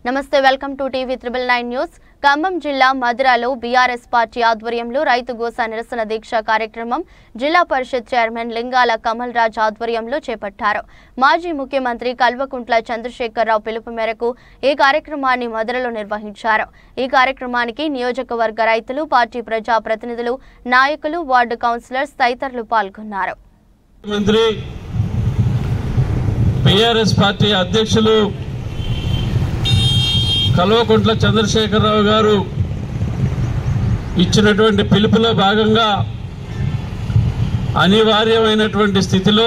నమస్తే welcome to TV triple nine news Khammam జిల్లా మధురలో బీఆర్ఎస్ పార్టీ ఆధ్వర్యంలో రైతు గోస నిరసన దీక్ష కార్యక్రమం జిల్లా పరిషత్ చైర్మన్ లింగాల కమల్ రాజ్ ఆధ్వర్యంలో చేపట్టారు మాజీ ముఖ్యమంత్రి కల్వకుంట్ల చంద్రశేఖరరావు పిలుపు మేరకు ఈ కార్యక్రమాన్ని మధురలో నిర్వహించారు ఈ కార్యక్రమానికి నియోజకవర్గ రైతులు పార్టీ ప్రజా ప్రతినిధులు నాయకులు వార్డు కౌన్సిలర్స్ తదితరులు పాల్గొన్నారు మంత్రి పిఆర్ఎస్ పార్టీ అధ్యక్షులు కల్వకుంట్ల చంద్రశేఖరరావు గారు ఇచ్చినటువంటి పిలుపులో భాగంగా అనివార్యమైనటువంటి స్థితిలో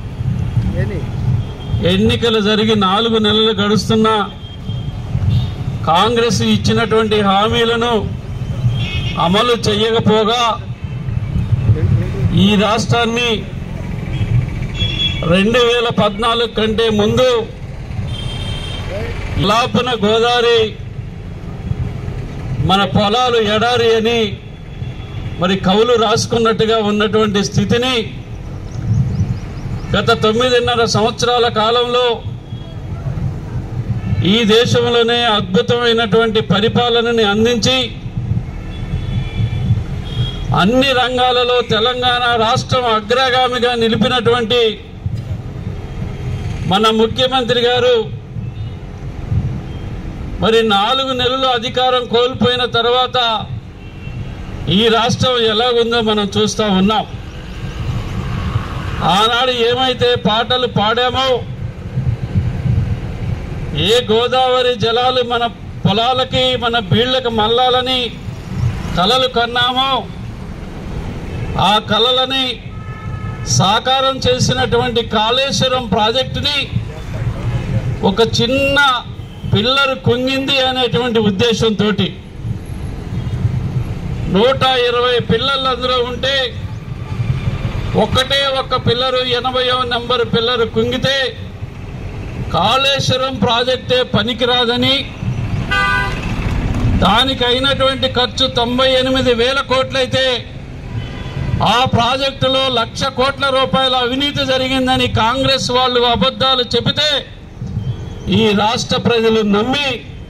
ఎన్నికలు జరిగి నాలుగు నెలలు గడుస్తున్న కాంగ్రెస్ ఇచ్చినటువంటి హామీలను అమలు చేయకపోగా ఈ రాష్ట్రాన్ని రెండు వేల పద్నాలుగు కంటే ముందు లాపన గోదావరి మన పొలాలు ఎడారి అని మరి కవులు రాసుకున్నట్టుగా ఉన్నటువంటి స్థితిని గత తొమ్మిదిన్నర సంవత్సరాల కాలంలో ఈ దేశంలోనే అద్భుతమైనటువంటి పరిపాలనని అందించి అన్ని రంగాలలో తెలంగాణ రాష్ట్రం అగ్రగామిగా నిలిపినటువంటి మన ముఖ్యమంత్రి గారు మరి నాలుగు నెలలు అధికారం కోల్పోయిన తర్వాత ఈ రాష్ట్రం ఎలాగుందో మనం చూస్తూ ఉన్నాం ఆనాడు ఏమైతే పాటలు పాడామో ఏ గోదావరి జలాలు మన పొలాలకి మన బీళ్లకు మల్లాలని కలలు కన్నామో ఆ కలలని సాకారం చేసినటువంటి కాళేశ్వరం ప్రాజెక్టుని ఒక చిన్న పిల్లరు కుంగింది అనేటువంటి ఉద్దేశంతో నూట ఇరవై పిల్లలు అందులో ఉంటే ఒక్కటే ఒక్క పిల్లరు ఎనభైవ నెంబర్ పిల్లరు కుంగితే కాళేశ్వరం ప్రాజెక్టే పనికిరాదని దానికి అయినటువంటి ఖర్చు తొంభై ఎనిమిది వేల కోట్లయితే ఆ ప్రాజెక్టులో లక్ష కోట్ల రూపాయల అవినీతి జరిగిందని కాంగ్రెస్ వాళ్ళు అబద్ధాలు చెబితే ఈ రాష్ట్ర ప్రజలు నమ్మి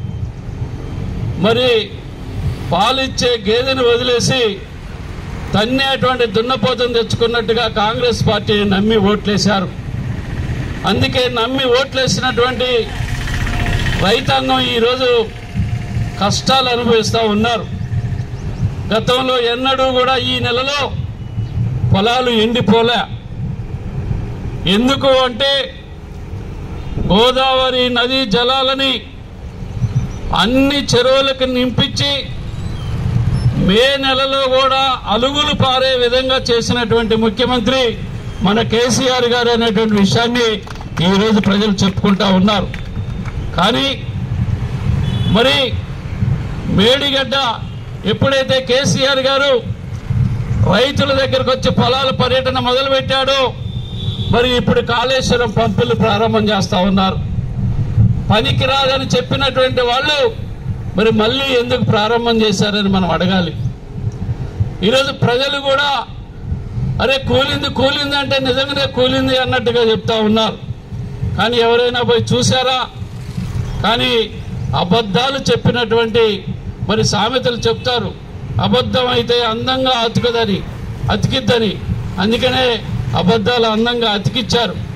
మరి పాలిచ్చే గేదెను వదిలేసి తన్నేటువంటి దున్నపోతును తెచ్చుకున్నట్టుగా కాంగ్రెస్ పార్టీని నమ్మి ఓట్లేశారు అందుకే నమ్మి ఓట్లేసినటువంటి రైతాంగం ఈరోజు కష్టాలు అనుభవిస్తూ ఉన్నారు గతంలో ఎన్నడూ కూడా ఈ నెలలో పొలాలు ఎండిపోలే ఎందుకు అంటే గోదావరి నదీ జలాలని అన్ని చెరువులకు నింపించి మే నెలలో కూడా అలుగులు పారే విధంగా చేసినటువంటి ముఖ్యమంత్రి మన కేసీఆర్ గారు అనేటువంటి విషయాన్ని ఈరోజు ప్రజలు చెప్పుకుంటా ఉన్నారు కానీ మరి మేడిగడ్డ ఎప్పుడైతే కేసీఆర్ గారు రైతుల దగ్గరకు వచ్చి పొలాల పర్యటన మొదలుపెట్టాడో మరి ఇప్పుడు కాళేశ్వరం పంపులు ప్రారంభం చేస్తా ఉన్నారు పనికి రాదని చెప్పినటువంటి వాళ్ళు మరి మళ్ళీ ఎందుకు ప్రారంభం చేశారని మనం అడగాలి ఈరోజు ప్రజలు కూడా అరే కూలింది కూలింది అంటే నిజంగానే కూలింది అన్నట్టుగా చెప్తా ఉన్నారు కానీ ఎవరైనా పోయి చూసారా కానీ అబద్ధాలు చెప్పినటువంటి మరి సామెతలు చెప్తారు అబద్ధం అయితే అందంగా అతుకదని అతికిద్దని అందుకనే అబద్ధాలు అందంగా అతికిచ్చారు